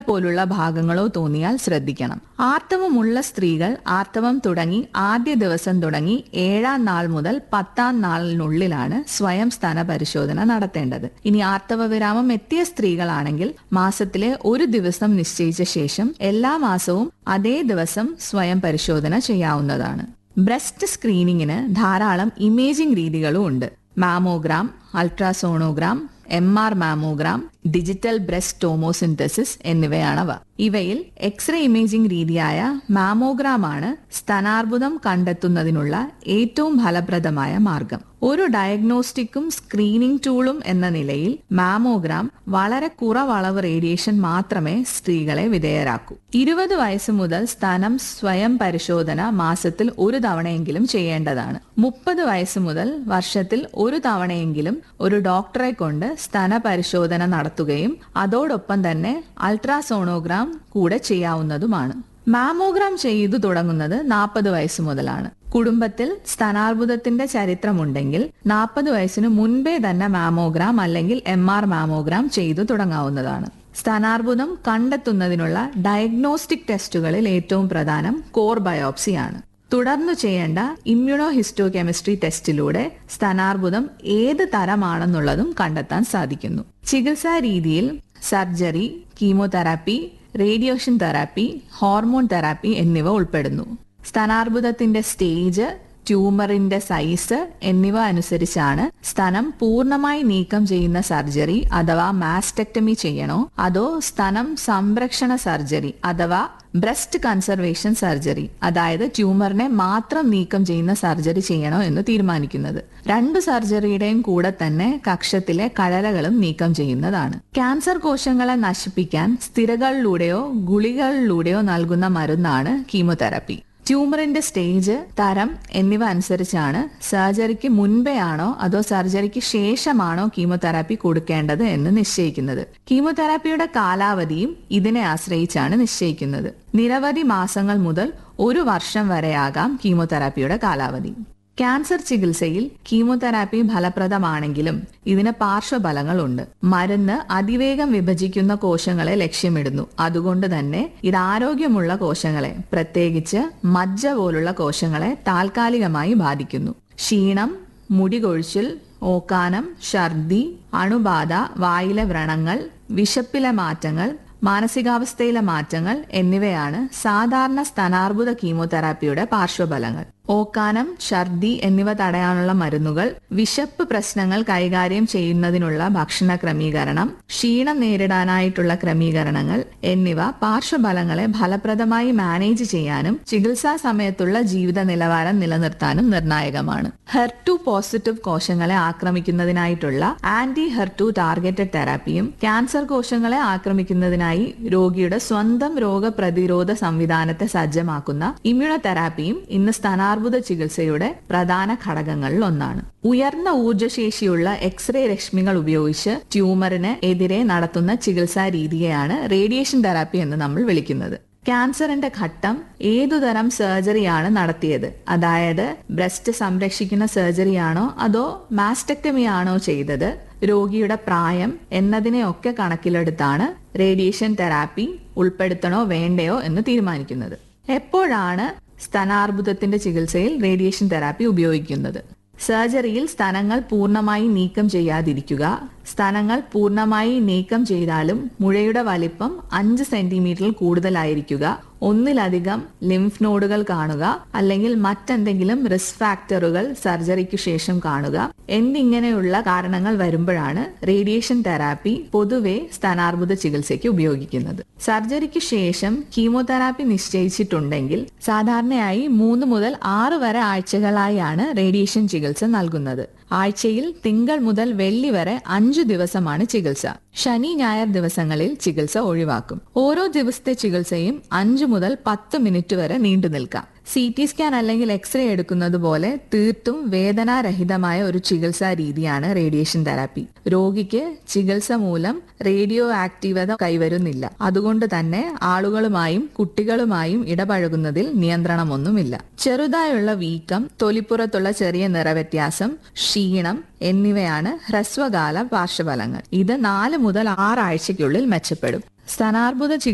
പോലുള്ള ഭാഗങ്ങളോ തോന്നിയാൽ ശ്രദ്ധിക്കണം ആർത്തവമുള്ള സ്ത്രീകൾ ആർത്തവം തുടങ്ങി ആദ്യ ദിവസം തുടങ്ങി ഏഴാം നാൾ മുതൽ പത്താം നാളിനുള്ളിലാണ് സ്വയം സ്ഥാന പരിശോധന നടത്തേണ്ടത് ഇനി ആർത്തവ വിരാമം എത്തിയ സ്ത്രീകളാണെങ്കിൽ മാസത്തിലെ ഒരു ദിവസം നിശ്ചയിച്ച ശേഷം എല്ലാ മാസവും അതേ ദിവസം സ്വയം പരിശോധന ചെയ്യാവുന്നതാണ് ബ്രസ്റ്റ് സ്ക്രീനിങ്ങിന് ധാരാളം ഇമേജിംഗ് രീതികളും ഉണ്ട് mammogram ultrasonogram M R mammogram digital breast tomosynthesis എന്നിവയാണവ ഇവയിൽ എക്സ്റേ ഇമേജിംഗ് രീതിയായ മാമോഗ്രാം ആണ് സ്തനാർബുദം കണ്ടെത്തുന്നതിനുള്ള ഏറ്റവും ഫലപ്രദമായ മാർഗം ഒരു ഡയഗ്നോസ്റ്റിക്കും സ്ക്രീനിംഗ് ടൂളും എന്ന നിലയിൽ മാമോഗ്രാം വളരെ കുറവളവ് റേഡിയേഷൻ മാത്രമേ സ്ത്രീകളെ വിധേയരാക്കൂ ഇരുപത് വയസ്സ് മുതൽ സ്തനം സ്വയം പരിശോധന മാസത്തിൽ ഒരു തവണയെങ്കിലും ചെയ്യേണ്ടതാണ് മുപ്പത് വയസ്സ് മുതൽ വർഷത്തിൽ ഒരു തവണയെങ്കിലും ഒരു ഡോക്ടറെ കൊണ്ട് സ്തന പരിശോധന നടത്തുകയും അതോടൊപ്പം തന്നെ അൾട്രാസോണോഗ്രാം കൂടെ ചെയ്യാവുന്നതുമാണ് മാമോഗ്രാം ചെയ്തു തുടങ്ങുന്നത് നാൽപ്പത് വയസ്സ് മുതലാണ് കുടുംബത്തിൽ സ്തനാർബുദത്തിന്റെ ചരിത്രമുണ്ടെങ്കിൽ നാൽപ്പത് വയസ്സിന് മുൻപേ തന്നെ മാമോഗ്രാം അല്ലെങ്കിൽ എം ആർ മാമോഗ്രാം ചെയ്തു തുടങ്ങാവുന്നതാണ് സ്തനാർബുദം കണ്ടെത്തുന്നതിനുള്ള ഡയഗ്നോസ്റ്റിക് ടെസ്റ്റുകളിൽ ഏറ്റവും പ്രധാനം കോർ ബയോപ്സിയാണ് തുടർന്നു ചെയ്യേണ്ട ഇമ്മ്യൂണോ ഹിസ്റ്റോ കെമിസ്ട്രി ടെസ്റ്റിലൂടെ സ്തനാർബുദം ഏത് തരമാണെന്നുള്ളതും കണ്ടെത്താൻ സാധിക്കുന്നു ചികിത്സാ രീതിയിൽ surgery chemotherapy radiation therapy hormone therapy എന്നിവ ഉൾപ്പെടുന്നു സ്തനാർബുദത്തിന്റെ സ്റ്റേജ് ട്യൂമറിന്റെ സൈസ് എന്നിവ അനുസരിച്ചാണ് സ്തനം പൂർണ്ണമായി നീക്കം ചെയ്യുന്ന സർജറി അഥവാ മാസ്റ്റക്ടമി ചെയ്യണോ അതോ സ്തനം സംരക്ഷണ സർജറി അഥവാ ബ്രസ്റ്റ് കൺസർവേഷൻ സർജറി അതായത് ട്യൂമറിനെ മാത്രം നീക്കം ചെയ്യുന്ന സർജറി ചെയ്യണോ എന്ന് തീരുമാനിക്കുന്നത് രണ്ടു സർജറിയുടെയും കൂടെ തന്നെ കക്ഷത്തിലെ കഴലകളും നീക്കം ചെയ്യുന്നതാണ് ക്യാൻസർ കോശങ്ങളെ നശിപ്പിക്കാൻ സ്ഥിരകളിലൂടെയോ ഗുളികളിലൂടെയോ നൽകുന്ന മരുന്നാണ് കീമോതെറാപ്പി ട്യൂമറിന്റെ സ്റ്റേജ് തരം എന്നിവ അനുസരിച്ചാണ് സർജറിക്ക് മുൻപേ ആണോ അതോ സർജറിക്ക് ശേഷമാണോ കീമോതെറാപ്പി കൊടുക്കേണ്ടത് എന്ന് നിശ്ചയിക്കുന്നത് കീമോതെറാപ്പിയുടെ കാലാവധിയും ഇതിനെ ആശ്രയിച്ചാണ് നിശ്ചയിക്കുന്നത് നിരവധി മാസങ്ങൾ മുതൽ ഒരു വർഷം വരെയാകാം കീമോതെറാപ്പിയുടെ കാലാവധി ക്യാൻസർ ചികിത്സയിൽ കീമോതെറാപ്പി ഫലപ്രദമാണെങ്കിലും ഇതിന് പാർശ്വഫലങ്ങളുണ്ട് മരുന്ന് അതിവേഗം വിഭജിക്കുന്ന കോശങ്ങളെ ലക്ഷ്യമിടുന്നു അതുകൊണ്ട് തന്നെ ഇത് ആരോഗ്യമുള്ള കോശങ്ങളെ പ്രത്യേകിച്ച് മജ്ജ പോലുള്ള കോശങ്ങളെ താൽക്കാലികമായി ബാധിക്കുന്നു ക്ഷീണം മുടി കൊഴിച്ചിൽ ഓക്കാനം ഛർദി അണുബാധ വായിലെ വ്രണങ്ങൾ വിശപ്പിലെ മാറ്റങ്ങൾ മാനസികാവസ്ഥയിലെ മാറ്റങ്ങൾ എന്നിവയാണ് സാധാരണ സ്തനാർബുദ കീമോതെറാപ്പിയുടെ പാർശ്വഫലങ്ങൾ ഓക്കാനം ഛർദി എന്നിവ തടയാനുള്ള മരുന്നുകൾ വിശപ്പ് പ്രശ്നങ്ങൾ കൈകാര്യം ചെയ്യുന്നതിനുള്ള ഭക്ഷണ ക്രമീകരണം ക്ഷീണം നേരിടാനായിട്ടുള്ള ക്രമീകരണങ്ങൾ എന്നിവ പാർശ്വഫലങ്ങളെ ഫലപ്രദമായി മാനേജ് ചെയ്യാനും ചികിത്സാ സമയത്തുള്ള ജീവിത നിലവാരം നിലനിർത്താനും നിർണായകമാണ് ഹെർടു പോസിറ്റീവ് കോശങ്ങളെ ആക്രമിക്കുന്നതിനായിട്ടുള്ള ആന്റി ഹെർടു ടാർഗറ്റഡ് തെറാപ്പിയും ക്യാൻസർ കോശങ്ങളെ ആക്രമിക്കുന്നതിനായി രോഗിയുടെ സ്വന്തം രോഗപ്രതിരോധ സംവിധാനത്തെ സജ്ജമാക്കുന്ന ഇമ്മ്യൂണോതെറാപ്പിയും ഇന്ന് സ്ഥാനാർ അർബുദ ചികിത്സയുടെ പ്രധാന ഘടകങ്ങളിൽ ഒന്നാണ് ഉയർന്ന ഊർജ്ജശേഷിയുള്ള എക്സ്റേ രശ്മികൾ ഉപയോഗിച്ച് ട്യൂമറിന് എതിരെ നടത്തുന്ന ചികിത്സാ രീതിയെയാണ് റേഡിയേഷൻ തെറാപ്പി എന്ന് നമ്മൾ വിളിക്കുന്നത് ക്യാൻസറിന്റെ ഘട്ടം ഏതുതരം സർജറിയാണ് നടത്തിയത് അതായത് ബ്രസ്റ്റ് സംരക്ഷിക്കുന്ന സർജറിയാണോ അതോ മാസ്റ്റക്ടമി ആണോ ചെയ്തത് രോഗിയുടെ പ്രായം എന്നതിനെയൊക്കെ കണക്കിലെടുത്താണ് റേഡിയേഷൻ തെറാപ്പി ഉൾപ്പെടുത്തണോ വേണ്ടയോ എന്ന് തീരുമാനിക്കുന്നത് എപ്പോഴാണ് സ്തനാർബുദത്തിന്റെ ചികിത്സയിൽ റേഡിയേഷൻ തെറാപ്പി ഉപയോഗിക്കുന്നത് സർജറിയിൽ സ്തനങ്ങൾ പൂർണ്ണമായി നീക്കം ചെയ്യാതിരിക്കുക സ്തനങ്ങൾ പൂർണ്ണമായി നീക്കം ചെയ്താലും മുഴയുടെ വലിപ്പം അഞ്ച് സെന്റിമീറ്ററിൽ കൂടുതലായിരിക്കുക ഒന്നിലധികം ലിംഫ് നോഡുകൾ കാണുക അല്ലെങ്കിൽ മറ്റെന്തെങ്കിലും റിസ്ക് ഫാക്ടറുകൾ സർജറിക്ക് ശേഷം കാണുക എന്നിങ്ങനെയുള്ള കാരണങ്ങൾ വരുമ്പോഴാണ് റേഡിയേഷൻ തെറാപ്പി പൊതുവെ സ്തനാർബുദ ചികിത്സയ്ക്ക് ഉപയോഗിക്കുന്നത് സർജറിക്ക് ശേഷം കീമോതെറാപ്പി നിശ്ചയിച്ചിട്ടുണ്ടെങ്കിൽ സാധാരണയായി മൂന്ന് മുതൽ ആറ് വരെ ആഴ്ചകളായാണ് റേഡിയേഷൻ ചികിത്സ നൽകുന്നത് ആഴ്ചയിൽ തിങ്കൾ മുതൽ വെള്ളി വരെ അഞ്ചു ദിവസമാണ് ചികിത്സ ശനി ഞായർ ദിവസങ്ങളിൽ ചികിത്സ ഒഴിവാക്കും ഓരോ ദിവസത്തെ ചികിത്സയും അഞ്ചു മുതൽ പത്ത് മിനിറ്റ് വരെ നീണ്ടു നിൽക്കാം സി ടി സ്കാൻ അല്ലെങ്കിൽ എക്സ്റേ എടുക്കുന്നത് പോലെ തീർത്തും വേദനാരഹിതമായ ഒരു ചികിത്സാ രീതിയാണ് റേഡിയേഷൻ തെറാപ്പി രോഗിക്ക് ചികിത്സ മൂലം റേഡിയോ ആക്റ്റീവത കൈവരുന്നില്ല അതുകൊണ്ട് തന്നെ ആളുകളുമായും കുട്ടികളുമായും ഇടപഴകുന്നതിൽ നിയന്ത്രണമൊന്നുമില്ല ചെറുതായുള്ള വീക്കം തൊലിപ്പുറത്തുള്ള ചെറിയ നിറവ്യത്യാസം ക്ഷീണം എന്നിവയാണ് ഹ്രസ്വകാല പാർശ്വഫലങ്ങൾ ഇത് നാല് മുതൽ ആറാഴ്ചയ്ക്കുള്ളിൽ മെച്ചപ്പെടും സ്തനാർബുദ ചികിത്സ